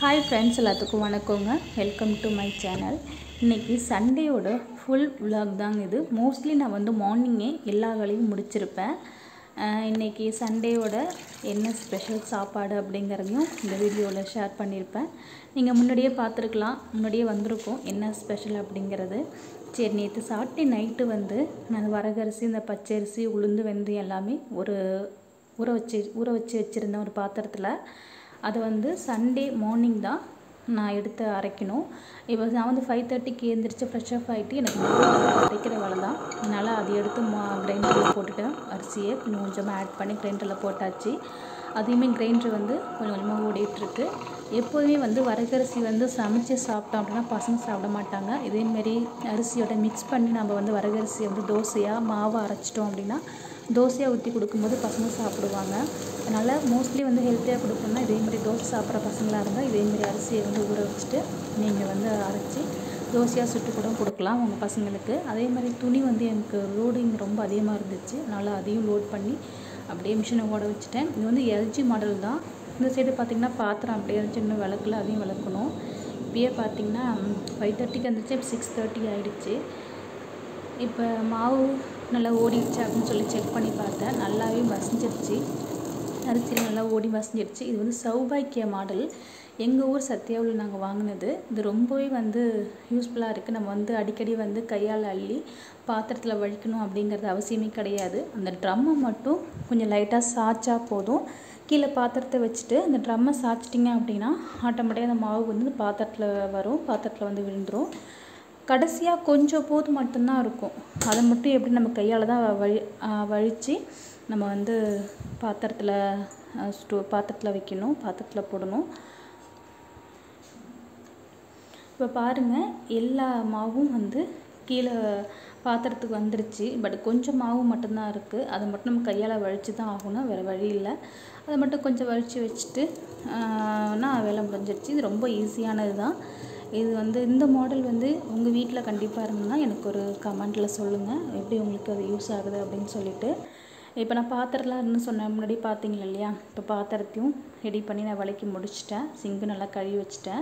hi friends எல்லாத்துக்கும் வணக்கங்க welcome to my channel இன்றைக்கி சண்டேயோட ஃபுல் vlog தாங்க இது மோஸ்ட்லி நான் வந்து மார்னிங்கே எல்லா வேலையும் முடிச்சிருப்பேன் அஹ் இன்னைக்கு சண்டேயோட என்ன ஸ்பெஷல் சாப்பாடு அப்படிங்கிறதையும் இந்த வீடியோவில் ஷேர் பண்ணியிருப்பேன் நீங்கள் முன்னாடியே பார்த்துருக்கலாம் முன்னாடியே வந்திருக்கும் என்ன ஸ்பெஷல் அப்படிங்கிறது சரி நேற்று சாப்பிட்டு நைட்டு வந்து நான் வரகரிசி இந்த பச்சரிசி உளுந்து வெந்தயம் எல்லாமே ஒரு ஊற வச்சு ஊற வச்சு வச்சுருந்தேன் ஒரு பாத்திரத்தில் அது வந்து சண்டே மார்னிங் தான் நான் எடுத்து அரைக்கணும் இப்போ நான் வந்து ஃபைவ் தேர்ட்டிக்கு எழுந்திரிச்சு ஃப்ரெஷ் அப் ஆகிட்டு எனக்கு மாவு அரைக்கிற வேலை தான் அதனால் அதை எடுத்து மா கிரைண்டரில் போட்டுட்டேன் அரிசியை கொஞ்சம் கொஞ்சமாக ஆட் பண்ணி கிரைண்டரில் போட்டாச்சு அதையுமே கிரைண்டர் வந்து கொஞ்சம் கொஞ்சமாக ஓடிட்டுருக்கு எப்போதுமே வந்து வரகரிசி வந்து சமைச்சு சாப்பிட்டோம் அப்படின்னா பசங்க சாப்பிட மாட்டாங்க இதேமாரி அரிசியோட மிக்ஸ் பண்ணி நம்ம வந்து வரகரிசி வந்து தோசையாக மாவை அரைச்சிட்டோம் அப்படின்னா தோசையாக ஊற்றி கொடுக்கும்போது பசங்க சாப்பிடுவாங்க அதனால் மோஸ்ட்லி வந்து ஹெல்த்தியாக கொடுக்கணும்னா இதேமாரி தோசை சாப்பிட்ற பசங்களாக இருந்தால் இதேமாரி அரிசியை வந்து ஊற வச்சுட்டு நீங்கள் வந்து அரைச்சி தோசையாக சுட்டு கூட கொடுக்கலாம் உங்கள் பசங்களுக்கு அதே மாதிரி துணி வந்து எனக்கு லோடிங் ரொம்ப அதிகமாக இருந்துச்சு அதனால் அதையும் லோட் பண்ணி அப்படியே மிஷினை ஓட வச்சுட்டேன் இது வந்து எல்ஜி மாடல் தான் இந்த சைடு பார்த்திங்கன்னா பாத்திரம் அப்படியே இருந்துச்சு இன்னும் விளக்கல அதையும் விளக்கணும் இப்பயே பார்த்திங்கன்னா ஃபைவ் தேர்ட்டிக்கு வந்துச்சு இப்போ சிக்ஸ் தேர்ட்டி ஆகிடுச்சு இப்போ மாவு நல்லா ஓடிடுச்சு அப்படின்னு சொல்லி செக் பண்ணி பார்த்தேன் நல்லாவே மசிஞ்சிருச்சு அரிசி நல்லா ஓடி மசிஞ்சிருச்சு இது வந்து சௌபாக்கிய மாடல் எங்கள் ஊர் சத்யாவில் நாங்கள் வாங்கினது இது ரொம்பவே வந்து யூஸ்ஃபுல்லாக இருக்குது நம்ம வந்து அடிக்கடி வந்து கையால் அள்ளி பாத்திரத்தில் வழிக்கணும் அப்படிங்கிறது அவசியமே கிடையாது அந்த ட்ரம்மை மட்டும் கொஞ்சம் லைட்டாக சாய்ச்சா போதும் கீழே பாத்திரத்தை வச்சுட்டு அந்த ட்ரம்மை சாய்ச்சிட்டிங்க அப்படின்னா ஆட்டோமேட்டிக்காக அந்த மாவு வந்து பாத்திரத்தில் வரும் பாத்திரத்தில் வந்து விழுந்துடும் கடைசியாக கொஞ்சம் போது மட்டும்தான் இருக்கும் அதை மட்டும் எப்படி நம்ம கையால் தான் வழி வழித்து நம்ம வந்து பாத்திரத்தில் ஸ்டோ பாத்திரத்தில் வைக்கணும் பாத்திரத்தில் போடணும் இப்போ பாருங்கள் எல்லா மாவும் வந்து கீழே பாத்திரத்துக்கு வந்துருச்சு பட் கொஞ்சம் மாவு மட்டும்தான் இருக்குது அதை மட்டும் நம்ம கையால் வழித்து தான் ஆகணும் வேறு வழி இல்லை அதை மட்டும் கொஞ்சம் வழித்து வச்சுட்டு நான் வேலை முடிஞ்சிருச்சு இது ரொம்ப ஈஸியானது தான் இது வந்து இந்த மாடல் வந்து உங்கள் வீட்டில் கண்டிப்பாக இருந்ததுன்னா எனக்கு ஒரு கமெண்ட்டில் சொல்லுங்கள் எப்படி உங்களுக்கு அது யூஸ் ஆகுது அப்படின்னு சொல்லிட்டு இப்போ நான் பாத்திரம்லாம் இருந்து சொன்னேன் முன்னாடி பார்த்தீங்க இல்லையா இப்போ பாத்திரத்தையும் ரெடி பண்ணி நான் விளக்கி முடிச்சிட்டேன் சிங்கு நல்லா கழுவி வச்சுட்டேன்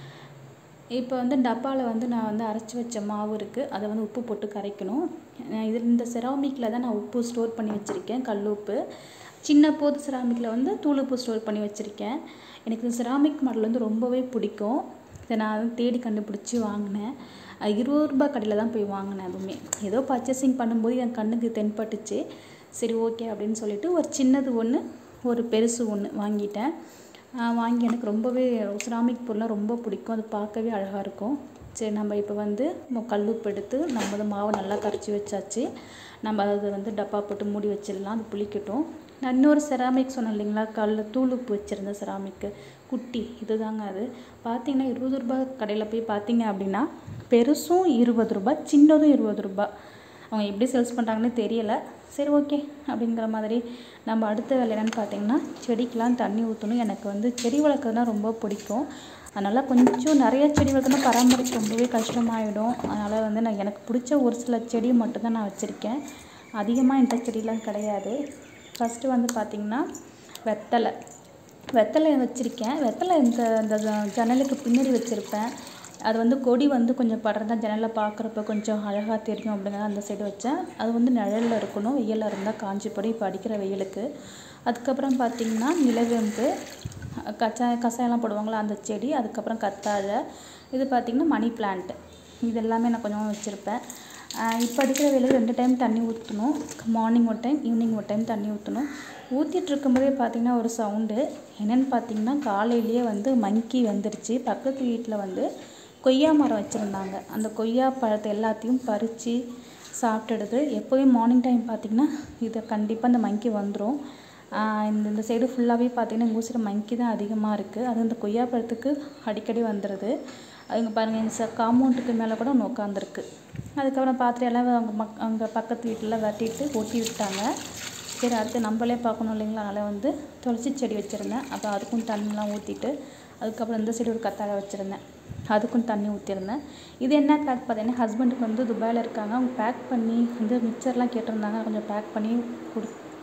இப்போ வந்து டப்பாவில் வந்து நான் வந்து அரைச்சி வச்ச மாவு இருக்குது அதை வந்து உப்பு போட்டு கரைக்கணும் இது இந்த செராமிக்கில் தான் நான் உப்பு ஸ்டோர் பண்ணி வச்சுருக்கேன் கல் உப்பு சின்ன போது செராமிக்கில் வந்து தூள் உப்பு ஸ்டோர் பண்ணி வச்சுருக்கேன் எனக்கு இந்த செராமிக் மாடல் வந்து ரொம்பவே பிடிக்கும் இதை நான் வந்து தேடி கண்டுபிடிச்சி வாங்கினேன் இருபது ரூபாய் கடையில் தான் போய் வாங்கினேன் அதுவுமே ஏதோ பர்ச்சேசிங் பண்ணும்போது என் கண்ணுக்கு தென்பட்டுச்சு சரி ஓகே அப்படின்னு சொல்லிட்டு ஒரு சின்னது ஒன்று ஒரு பெருசு ஒன்று வாங்கிட்டேன் வாங்கி எனக்கு ரொம்பவே செராமிக் பொருளாக ரொம்ப பிடிக்கும் அது பார்க்கவே அழகாக இருக்கும் சரி நம்ம இப்போ வந்து கல்லுப்பு எடுத்து நம்ம வந்து மாவை நல்லா கரைச்சி வச்சாச்சு நம்ம அதை வந்து டப்பா போட்டு மூடி வச்சிடலாம் அது புளிக்கட்டும் நான் இன்னொரு செராமிக் சொன்னேன் இல்லைங்களா கல் தூளுப்பு வச்சுருந்தேன் செராமிக்கு குட்டி இதுதாங்க அது பார்த்தீங்கன்னா இருபது ரூபாய் கடையில் போய் பார்த்தீங்க அப்படின்னா பெருசும் இருபது ரூபாய் சின்னதும் இருபது ரூபாய் அவங்க எப்படி சேல்ஸ் பண்ணுறாங்கன்னு தெரியலை சரி ஓகே அப்படிங்கிற மாதிரி நம்ம அடுத்த வேலை என்னென்னு பார்த்தீங்கன்னா செடிக்கெலாம் தண்ணி ஊற்றணும் எனக்கு வந்து செடி வளர்க்குறதுனா ரொம்ப பிடிக்கும் அதனால் கொஞ்சம் நிறைய செடி வளர்க்கணும் பராமரிக்க ரொம்பவே கஷ்டமாயிடும் அதனால் வந்து நான் எனக்கு பிடிச்ச ஒரு சில செடி மட்டும்தான் நான் வச்சுருக்கேன் அதிகமாக இந்த செடிலாம் கிடையாது ஃபஸ்ட்டு வந்து பார்த்திங்கன்னா வெத்தலை வெத்தலை வச்சுருக்கேன் வெத்தலை இந்த இந்த ஜன்னலுக்கு பின்னாடி வச்சுருப்பேன் அது வந்து கொடி வந்து கொஞ்சம் படர்ந்தா ஜன்னலில் பார்க்குறப்ப கொஞ்சம் அழகாக தெரியும் அப்படிங்கிறத அந்த சைடு வச்சேன் அது வந்து நிழலில் இருக்கணும் வெயிலில் இருந்தால் காஞ்சி போடும் இப்போ அடிக்கிற வெயிலுக்கு அதுக்கப்புறம் பார்த்திங்கன்னா நிலவேம்பு கச்சா கசாயம்லாம் போடுவாங்களா அந்த செடி அதுக்கப்புறம் கத்தாழை இது பார்த்திங்கன்னா மணி பிளான்ட் இது எல்லாமே நான் கொஞ்சம் வச்சுருப்பேன் இப்போ அடிக்கிற வெயிலுக்கு ரெண்டு டைம் தண்ணி ஊற்றணும் மார்னிங் ஒரு டைம் ஈவினிங் ஒரு டைம் தண்ணி ஊற்றணும் ஊற்றிட்டு இருக்கும்போதே பார்த்திங்கன்னா ஒரு சவுண்டு என்னென்னு பார்த்தீங்கன்னா காலையிலேயே வந்து மங்கி வந்துருச்சு பக்கத்து வீட்டில் வந்து கொய்யா மரம் வச்சுருந்தாங்க அந்த கொய்யா பழத்தை எல்லாத்தையும் பறித்து சாப்பிட்டுடுது எப்போயும் மார்னிங் டைம் பார்த்திங்கன்னா இதை கண்டிப்பாக அந்த மங்கி வந்துடும் இந்த இந்த சைடு ஃபுல்லாகவே பார்த்திங்கன்னா எங்கள் ஊசியில் மங்கி தான் அதிகமாக இருக்குது அது இந்த கொய்யா பழத்துக்கு அடிக்கடி வந்துடுது அதுங்க பாருங்கள் எங்கள் ச காம்பவுண்டுக்கு மேலே கூட ஒன்று உட்காந்துருக்கு அதுக்கப்புறம் பாத்திரம் எல்லாம் அவங்க மக் அங்கே பக்கத்து வீட்டில் வெட்டிட்டு ஒட்டி விட்டாங்க சரி அடுத்து நம்மளே பார்க்கணும் இல்லைங்களா அதனால் வந்து துளசி செடி வச்சுருந்தேன் அப்போ அதுக்கும் தண்ணிலாம் ஊற்றிட்டு அதுக்கப்புறம் இந்த சைடு ஒரு கத்தாழை வச்சுருந்தேன் அதுக்கும் தண்ணி ஊற்றிருந்தேன் இது என்ன பேக் பார்த்தீங்கன்னா ஹஸ்பண்டுக்கு வந்து துபாயில் இருக்காங்க அவங்க பேக் பண்ணி வந்து மிக்சர்லாம் கேட்டிருந்தாங்க கொஞ்சம் பேக் பண்ணி கொடு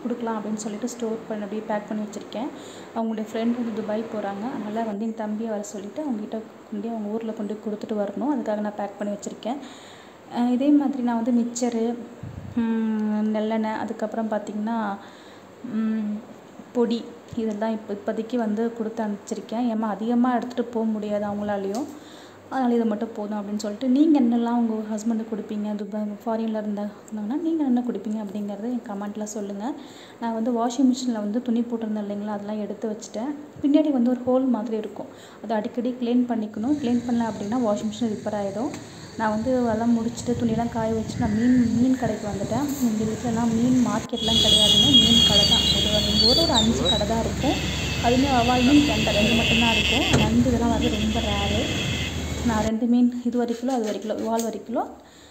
கொடுக்கலாம் அப்படின்னு சொல்லிட்டு ஸ்டோர் பண்ணி அப்படியே பேக் பண்ணி வச்சுருக்கேன் அவங்களுடைய ஃப்ரெண்ட் வந்து துபாய் போகிறாங்க அதனால் வந்து என் தம்பியை வர சொல்லிவிட்டு அவங்ககிட்ட கொண்டு அவங்க ஊரில் கொண்டு போய் கொடுத்துட்டு வரணும் அதுக்காக நான் பேக் பண்ணி வச்சுருக்கேன் அஹ் இதே மாதிரி நான் வந்து மிக்சரு நெல்லெண்ணெய் அதுக்கப்புறம் பார்த்திங்கன்னா ம், பொடி இதெல்லாம் இப்போ இப்போதைக்கு வந்து கொடுத்து அனுப்பிச்சிருக்கேன் ஏமா அதிகமாக எடுத்துகிட்டு போக முடியாது அவங்களாலையும் அதனால் இது மட்டும் போதும் அப்படின்னு சொல்லிட்டு நீங்கள் என்னெல்லாம் உங்கள் ஹஸ்பண்டுக்கு கொடுப்பீங்க துபாய் ஃபாரினில் இருந்தாங்கன்னா நீங்கள் என்ன கொடுப்பீங்க அப்படிங்கிறத என் கமெண்ட்டில் சொல்லுங்கள் நான் வந்து வாஷிங் மிஷினில் வந்து துணி போட்டிருந்தேன் இல்லைங்களா அதெல்லாம் எடுத்து வச்சுட்டேன் பின்னாடி வந்து ஒரு ஹோல் மாதிரி இருக்கும் அதை அடிக்கடி க்ளீன் பண்ணிக்கணும் க்ளீன் பண்ணல அப்படின்னா வாஷிங் மிஷின் ரிப்பேர் ஆகிடும் நான் வந்து அதெல்லாம் முடிச்சுட்டு துணியெல்லாம் காய வச்சு நான் மீன் மீன் கடைக்கு வந்துட்டேன் எங்கள் வீட்டிலலாம் மீன் மார்க்கெட்லாம் கிடையாதுங்க மீன் கடை தான் ஒரு எங்கள் ஊரில் ஒரு அஞ்சு கடை தான் இருக்கும் அதுவுமே அவால் மீன் கெண்டை ரெண்டு மட்டும்தான் இருக்கும் நண்டு இதெல்லாம் வந்து ரொம்ப ரேரு நான் ரெண்டு மீன் இது ஒரு கிலோ அது ஒரு கிலோ வால் ஒரு கிலோ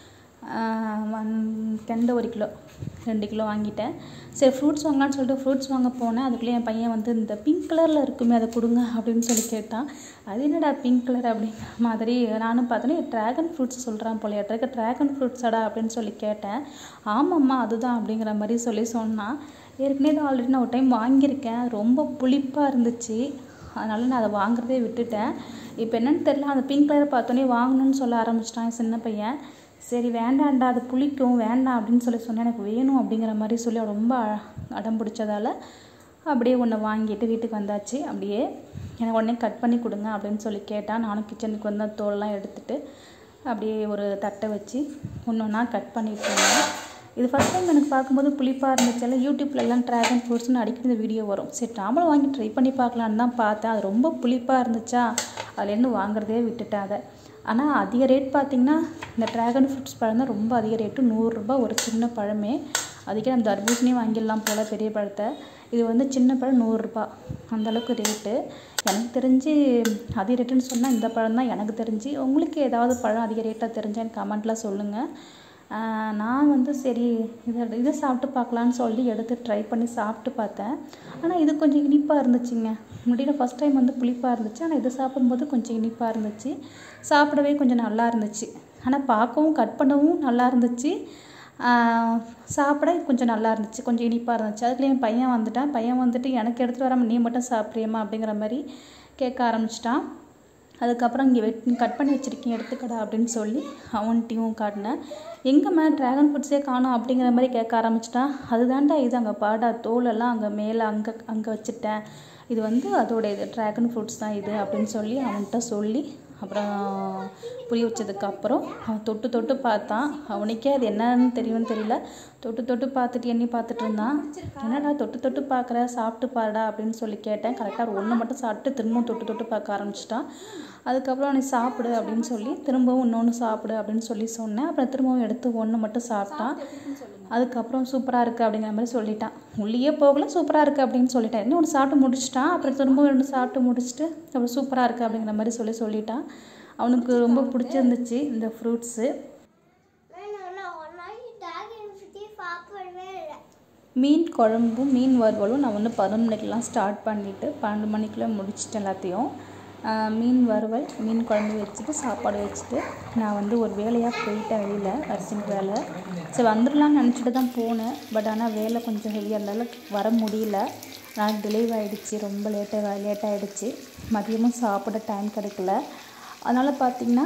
ஒன் கெண்டை ஒரு கிலோ ரெண்டு கிலோ வாங்கிட்டேன் சரி ஃப்ரூட்ஸ் வாங்கலாம்னு சொல்லிட்டு ஃப்ரூட்ஸ் வாங்க போனேன் அதுக்குள்ளே என் பையன் வந்து இந்த பிங்க் கலரில் இருக்குமே அதை கொடுங்க அப்படின்னு சொல்லி கேட்டான் அது என்னடா பிங்க் கலர் அப்படிங்கிற மாதிரி நானும் பார்த்தோன்னே ட்ராகன் ஃப்ரூட்ஸ் சொல்கிறான் போலையாட்டிருக்க ட்ராகன் ஃப்ரூட்ஸாடா அப்படின்னு சொல்லி கேட்டேன் ஆமாம்மா அதுதான் அப்படிங்கிற மாதிரி சொல்லி சொன்னான் ஏற்கனவே தான் ஆல்ரெடி நான் ஒரு டைம் வாங்கியிருக்கேன் ரொம்ப புளிப்பாக இருந்துச்சு அதனால் நான் அதை வாங்குறதே விட்டுட்டேன் இப்போ என்னன்னு தெரியல அந்த பிங்க் கலர் பார்த்தோன்னே வாங்கணும்னு சொல்ல ஆரம்பிச்சிட்டான் என் சின்ன பையன் சரி வேண்டாம்டா அது புளிக்கும் வேண்டாம் அப்படின்னு சொல்லி சொன்னேன் எனக்கு வேணும் அப்படிங்கிற மாதிரி சொல்லி அவன் ரொம்ப அ- அடம் பிடிச்சதால அப்படியே ஒன்று வாங்கிட்டு வீட்டுக்கு வந்தாச்சு அப்படியே எனக்கு உடனே கட் பண்ணி கொடுங்க அப்படின்னு சொல்லி கேட்டான் நானும் கிச்சனுக்கு வந்து அந்த தோலெல்லாம் எடுத்துட்டு அப்படியே ஒரு தட்டை வச்சு ஒன்று ஒன்றா கட் பண்ணிட்டு இருந்தேன் இது ஃபஸ்ட் டைம் எனக்கு பார்க்கும்போது புளிப்பாக இருந்துச்சு யூடியூப்ல எல்லாம் ட்ராகன் ஃப்ரூட்ஸ்னு அடிக்கடி இந்த வீடியோ வரும் சரி நாமளும் வாங்கி ட்ரை பண்ணி பார்க்கலான்னு தான் பார்த்தேன் அது ரொம்ப புளிப்பாக இருந்துச்சா அதுலேருந்து வாங்குறதே விட்டுட்டேன் அதை ஆனால் அதிக ரேட் பார்த்திங்கன்னா இந்த ட்ராகன் ஃப்ரூட்ஸ் பழம் தான் ரொம்ப அதிக ரேட்டு நூறுரூபா ஒரு சின்ன பழமே அதுக்கே நம்ம தர்பூசணியும் வாங்கிடலாம் போல் பெரிய பழத்தை இது வந்து சின்ன பழம் நூறுரூபா அந்தளவுக்கு ரேட்டு எனக்கு தெரிஞ்சு அதிக ரேட்டுன்னு சொன்னால் இந்த பழம் தான் எனக்கு தெரிஞ்சு உங்களுக்கு ஏதாவது பழம் அதிக ரேட்டாக தெரிஞ்சால் எனக்கு கமெண்ட்டில் சொல்லுங்கள் ஆஹ் நான் வந்து சரி இதை இதை சாப்பிட்டு பார்க்கலான்னு சொல்லி எடுத்து ட்ரை பண்ணி சாப்பிட்டு பார்த்தேன் ஆனால் இது கொஞ்சம் இனிப்பாக இருந்துச்சுங்க முடியல ஃபஸ்ட் டைம் வந்து புளிப்பாக இருந்துச்சு ஆனால் இதை சாப்பிடும்போது கொஞ்சம் இனிப்பாக இருந்துச்சு சாப்பிடவே கொஞ்சம் நல்லா இருந்துச்சு ஆனால் பார்க்கவும் கட் பண்ணவும் நல்லா இருந்துச்சு ஆஹ் சாப்பிட கொஞ்சம் நல்லா இருந்துச்சு கொஞ்சம் இனிப்பாக இருந்துச்சு அதுக்குள்ளே என் பையன் வந்துட்டான் பையன் வந்துட்டு எனக்கு எடுத்துகிட்டு வராமல் நீ மட்டும் சாப்பிட்றியம்மா அப்படிங்கிற மாதிரி கேட்க ஆரம்பிச்சிட்டான் அதுக்கப்புறம் இங்கே வெட் கட் பண்ணி வச்சுருக்கீங்க எடுத்துக்கடா அப்படின்னு சொல்லி அவன்கிட்டையும் காட்டினேன் எங்கம்மா ட்ராகன் ஃப்ரூட்ஸே காணோம் அப்படிங்கிற மாதிரி கேட்க ஆரம்பிச்சிட்டான் அதுதான்டா இது அங்கே பாடா தோலெல்லாம் அங்கே மேலே அங்கே அங்கே வச்சுட்டேன் இது வந்து அதோட இது ட்ராகன் ஃப்ரூட்ஸ் தான் இது அப்படின்னு சொல்லி அவன்கிட்ட சொல்லி அப்புறம் புரிய வச்சதுக்கப்புறம் அவன் தொட்டு தொட்டு பார்த்தான் அவனுக்கே அது என்னன்னு தெரியும்னு தெரியல தொட்டு தொட்டு பார்த்துட்டு எண்ணி பார்த்துட்டு இருந்தான் என்னடா தொட்டு தொட்டு பார்க்குற சாப்பிட்டு பாருடா அப்படின்னு சொல்லி கேட்டேன் கரெக்டாக ஒன்று மட்டும் சாப்பிட்டு திரும்பவும் தொட்டு தொட்டு பார்க்க ஆரம்பிச்சிட்டான் அதுக்கப்புறம் நீ சாப்பிடு அப்படின்னு சொல்லி திரும்பவும் இன்னொன்று சாப்பிடு அப்படின்னு சொல்லி சொன்னேன் அப்புறம் திரும்பவும் எடுத்து ஒன்று மட்டும் சாப்பிட்டான் அதுக்கப்புறம் சூப்பராக இருக்குது அப்படிங்கிற மாதிரி சொல்லிட்டான் உள்ளேயே போகல சூப்பராக இருக்குது அப்படின்னு சொல்லிட்டேன் இன்னும் ஒன்று சாப்பிட்டு முடிச்சிட்டான் அப்புறம் திரும்பவும் ரெண்டு சாப்பிட்டு முடிச்சுட்டு அப்புறம் சூப்பராக இருக்குது அப்படிங்கிற மாதிரி சொல்லி சொல்லிட்டான் அவனுக்கு ரொம்ப பிடிச்சிருந்துச்சு இந்த ஃப்ரூட்ஸு நான் நான் ஒரு நாளைக்கு ட்ராகன் ஃப்ரூட்டே சாப்பிடவே இல்லை மீன் குழம்பும் மீன் வறுவலும் நான் வந்து பதினொன்று மணிக்கெலாம் ஸ்டார்ட் பண்ணிவிட்டு பன்னெண்டு மணிக்குள்ளே முடிச்சிட்டேன் எல்லாத்தையும் ஆஹ் மீன் வறுவல் மீன் குழம்பு வச்சுட்டு சாப்பாடு வச்சுட்டு நான் வந்து ஒரு வேலையாக போயிட்டேன் வெளியில் அர்ஜென்ட் வேலை சரி வந்துடலாம்னு நினச்சிட்டு தான் போனேன் பட் ஆனால் வேலை கொஞ்சம் ஹெவியாக இருந்தாலும் வர முடியல நான் டிலே ஆகிடுச்சு ரொம்ப லேட்டாக லேட் ஆகிடுச்சு மதியமும் சாப்பிட டைம் கிடைக்கல அதனால் பார்த்திங்கன்னா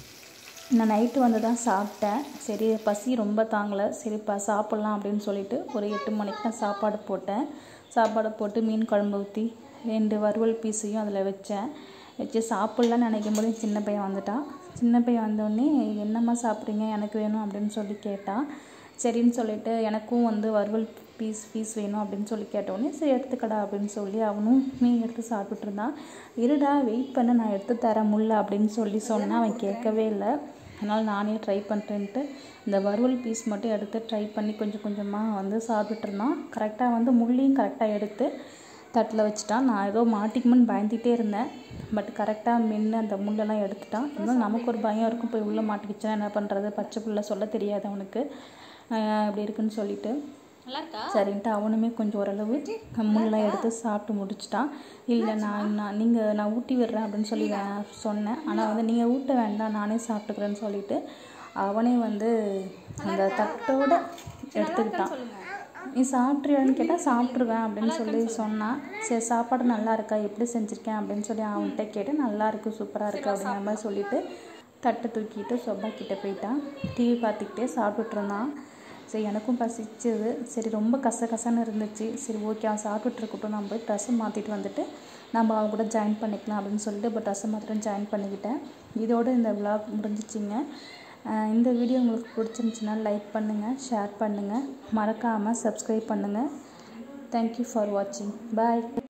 நான் நைட்டு வந்து தான் சாப்பிட்டேன் சரி பசி ரொம்ப தாங்கலை சரிப்பா சாப்பிட்லாம் அப்படின்னு சொல்லிட்டு ஒரு எட்டு மணிக்கு நான் சாப்பாடு போட்டேன் சாப்பாடு போட்டு மீன் குழம்பு ஊற்றி ரெண்டு வறுவல் பீஸையும் அதில் வச்சேன் வச்சு சாப்பிட்லான்னு நினைக்கும் போது என் சின்ன பையன் வந்துட்டான் சின்ன பையன் வந்தோடனே என்னம்மா சாப்பிட்றீங்க எனக்கு வேணும் அப்படின்னு சொல்லி கேட்டான் சரின்னு சொல்லிட்டு எனக்கும் வந்து வறுவல் பீஸ் பீஸ் வேணும் அப்படின்னு சொல்லி கேட்டோடனே சரி எடுத்துக்கடா அப்படின்னு சொல்லி அவனும் மீன் எடுத்து சாப்பிட்டுட்டு இருந்தான் இருடா வெயிட் பண்ணு நான் எடுத்து தரேன் முல்லை அப்படின்னு சொல்லி சொன்னேன் அவன் கேட்கவே இல்லை அதனால் நானே ட்ரை பண்ணுறேன்ட்டு இந்த வறுவல் பீஸ் மட்டும் எடுத்து ட்ரை பண்ணி கொஞ்சம் கொஞ்சமாக வந்து சாப்பிட்டுட்டு இருந்தான் கரெக்டாக வந்து முள்ளையும் கரெக்டாக எடுத்து தட்டில் வச்சுட்டான் நான் ஏதோ மாட்டிக்குமோன்னு பயந்துகிட்டே இருந்தேன் பட் கரெக்டாக மென்று அந்த முள்ளெல்லாம் எடுத்துட்டான் இருந்தாலும் நமக்கு ஒரு பயம் இருக்கும் போய் உள்ளே மாட்டிக்கிச்சுன்னா என்ன பண்ணுறது பச்சை புள்ள சொல்ல தெரியாது அவனுக்கு ஆஹ் இப்படி இருக்குன்னு சொல்லிட்டு சரின்ட்டு அவனுமே கொஞ்சம் ஓரளவு முள்ளெல்லாம் எடுத்து சாப்பிட்டு முடிச்சிட்டான் இல்லை நான் நான் நீங்கள் நான் ஊட்டி விடுறேன் அப்படின்னு சொல்லி வே- சொன்னேன் ஆனால் வந்து நீங்கள் ஊட்ட வேண்டாம் நானே சாப்பிட்டுக்கிறேன்னு சொல்லிட்டு அவனே வந்து அந்த தட்டோட எடுத்துக்கிட்டான் நீ சாப்பிட்றியான்னு கேட்டால் சாப்பிட்ருவேன் அப்படின்னு சொல்லி சொன்னான் சரி சாப்பாடு நல்லா இருக்கா எப்படி செஞ்சுருக்கேன் அப்படின்னு சொல்லி அவன்கிட்ட கேட்டு நல்லா இருக்கு சூப்பராக இருக்குது அப்படிங்கிற மாதிரி சொல்லிட்டு தட்டை தூக்கிட்டு சொப்பா கிட்ட போயிட்டான் டிவி பார்த்துக்கிட்டே சாப்பிட்டுட்டு இருந்தான் சரி எனக்கும் பசிச்சுது சரி ரொம்ப கசகசன்னு இருந்துச்சு சரி ஓகே அவன் சாப்பிட்டுட்டு இருக்கட்டும் நான் போய் ட்ரெஸ்ஸை மாற்றிட்டு வந்துட்டு நம்ம அவன் கூட ஜாயின் பண்ணிக்கலாம் அப்படின்னு சொல்லிட்டு இப்போ ட்ரெஸ்ஸை மாத்திரம் ஜாயின் பண்ணிக்கிட்டேன் இதோட இந்த விளாக் முடிஞ்சிச்சிங்க அஹ் இந்த வீடியோ உங்களுக்கு பிடிச்சிருந்துச்சுன்னா லைக் பண்ணுங்கள் ஷேர் பண்ணுங்கள் மறக்காமல் சப்ஸ்கிரைப் பண்ணுங்கள் தேங்க்யூ ஃபார் வாட்சிங் பாய்